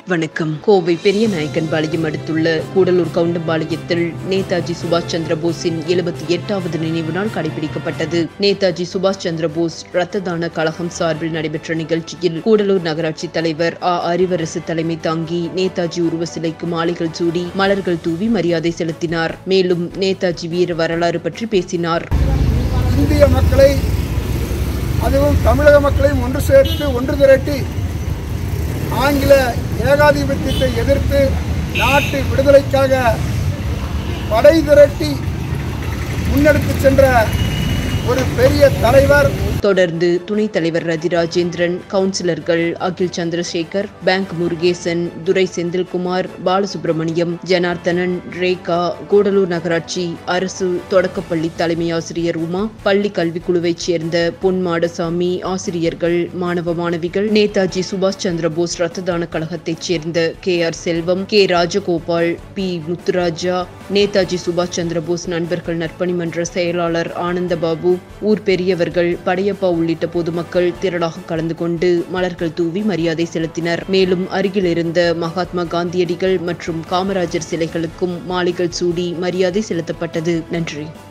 வணக்கம் கோவை பெரியநாயக்கன் பாளையம் அடுத்துள்ள கூடலூர் கவுண்டம்பாளையத்தில் நேதாஜி சுபாஷ் சந்திர போஸின் எழுபத்தி எட்டாவது நினைவு நாள் கடைபிடிக்கப்பட்டது நேதாஜி சுபாஷ் சந்திர போஸ் இரத்த தான கழகம் சார்பில் நடைபெற்ற நிகழ்ச்சியில் கூடலூர் நகராட்சி தலைவர் ஆ அறிவரசு தலைமை தாங்கி நேதாஜி உருவ சிலைக்கு மாலைகள் சூடி மலர்கள் தூவி மரியாதை செலுத்தினார் மேலும் நேதாஜி வீர வரலாறு பற்றி பேசினார் இந்திய மக்களை அதுவும் தமிழக மக்களையும் ஒன்று சேர்த்து ஒன்று திரட்டி ஆங்கில ஏகாதிபத்தியத்தை எதிர்த்து நாட்டு விடுதலைக்காக படை திரட்டி முன்னெடுத்து சென்ற ஒரு பெரிய தலைவர் தொடர்ந்து துணைத் தலைவர் ரதி ராஜேந்திரன் கவுன்சிலர்கள் அகில் சந்திரசேகர் பேங்க் முருகேசன் துரை செந்தில்குமார் பாலசுப்ரமணியம் ஜனார்த்தனன் ரேகா கூடலூர் நகராட்சி அரசு தொடக்கப்பள்ளி தலைமை ஆசிரியர் உமா பள்ளி கல்விக்குழுவைச் சேர்ந்த பொன் மாடசாமி ஆசிரியர்கள் மாணவ மாணவிகள் நேதாஜி சுபாஷ் சந்திர போஸ் ரத்த தான கழகத்தைச் சேர்ந்த K R Selvam K Rajagopal P Muthuraja Netaji சுபாஷ் சந்திர போஸ் நண்பர்கள் நற்பணி மன்ற செயலாளர் ஆனந்தபாபு ஊர் பெரியவர்கள் படையப்பா உள்ளிட்ட பொதுமக்கள் திரளாக கலந்து கொண்டு மலர்கள் தூவி மரியாதை செலுத்தினர் மேலும் அருகில் இருந்த மகாத்மா காந்தியடிகள் மற்றும் காமராஜர் சிலைகளுக்கும் மாலைகள் சூடி மரியாதை செலுத்தப்பட்டது நன்றி